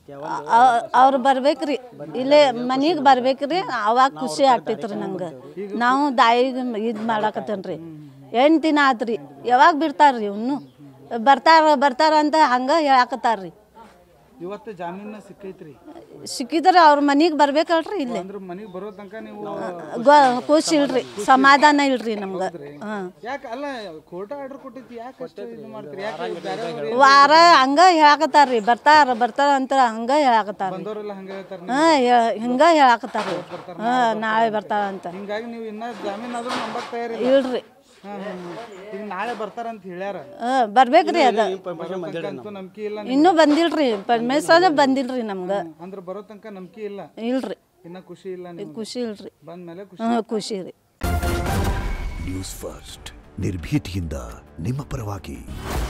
ಅವ್ರು ಬರ್ಬೇಕ್ರಿ ಇಲ್ಲೇ ಮನಿಗೆ ಬರ್ಬೇಕ್ರಿ ಅವಾಗ ಖುಷಿ ಆಗ್ತೈತ್ರಿ ನಂಗೆ ನಾವು ದಾಯಿಗೆ ಇದು ಮಾಡಾಕತ್ತೇನ್ರಿ ಎಂಟು ದಿನ ಆತ್ರಿ ಯಾವಾಗ ಬಿಡ್ತಾರ್ರಿ ಇವ್ನು ಬರ್ತಾರ ಬರ್ತಾರ ಅಂತ ಹಂಗೆ ಹೇಳಾಕತ್ತಾರ್ರಿ ಇವತ್ತು ಜಾಮೀನ ಸಿಕ್ಕೈತ್ರಿ ಸಿಕ್ಕಿದ್ರೆ ಅವ್ರ ಮನಿಗೆ ಬರ್ಬೇಕಲ್ರಿ ಇಲ್ಲೇ ಅಂದ್ರೆ ಮನೆಗೆ ಬರೋ ತನಕ ನೀವು ಗೊ- ಖುಷಿ ಇಲ್ರಿ ಸಮಾಧಾನ ಇಲ್ರಿ ನಮ್ಗೆ ಹಾಂ ಯಾಕೆ ಅಲ್ಲ ಕೋರ್ಟ ಆರ್ಡರ್ ಕೊಟ್ಟೈತಿ ಯಾಕೆ ಅಷ್ಟು ಇದು ಮಾಡ್ತೀರಿ ಯಾಕೆ ಬೇರೆ ವಾರ ಹಂಗ ಹೇಳಾಕತ್ತಾರ್ರಿ ಬರ್ತಾರ ಬರ್ತಾರ ಅಂತ ಹಂಗ ಹೇಳಾಕತ್ತಾರ್ರಿ ಬಂದವರೆಲ್ಲ ಹಂಗೆ ಹೇಳ್ತಾರೆ ಹಾಂ ಹಿಂಗ ಹೇಳಾಕತ್ತಾರ್ರಿ ಹಾಂ ನಾಳೆ ಬರ್ತಾರ ಅಂತ ಹಿಂಗಾಗಿ ನೀವು ಇನ್ನ ಜಾಮೀನ್ ಆದ್ರೂ ನಂಬಕ್ ತಯಾರಿ ಇಲ್ರಿ ಹ್ಮ್ ಹ್ಮ್ ಹ್ಮ್. ಈಗ ನಾಳೆ ಬರ್ತಾರಂತ ಹೇಳ್ಯಾರ ಹಾಂ ಬರ್ಬೇಕ್ರಿ ಅದ ಬರೋ ತನಕ ಅಂತೂ ನಂಬಿಕೆ ಇಲ್ಲ ಇನ್ನೂ ಬಂದಿಲ್ರಿ ಪರಮೇಶ್ವರ ಬಂದಿಲ್ರಿ ನಮ್ಗೆ ಅಂದ್ರೆ ಬರೋ ತನಕ ನಂಬಿಕೆ ಇಲ್ಲ ಇಲ್ರಿ ಇನ್ನ ಖುಷಿ ಇಲ್ಲ ನಿಮ್ಗೆ ಖುಷಿ ಇಲ್ರಿ ಬಂದ್ಮೇಲೆ ಖುಷಿ ಹಾಂ ಖುಷಿ ರೀ ನ್ಯೂಸ್ ಫಸ್ಟ್ ನಿರ್ಭೀತಿಯಿಂದ ನಿಮ್ಮ ಪರವಾಗಿ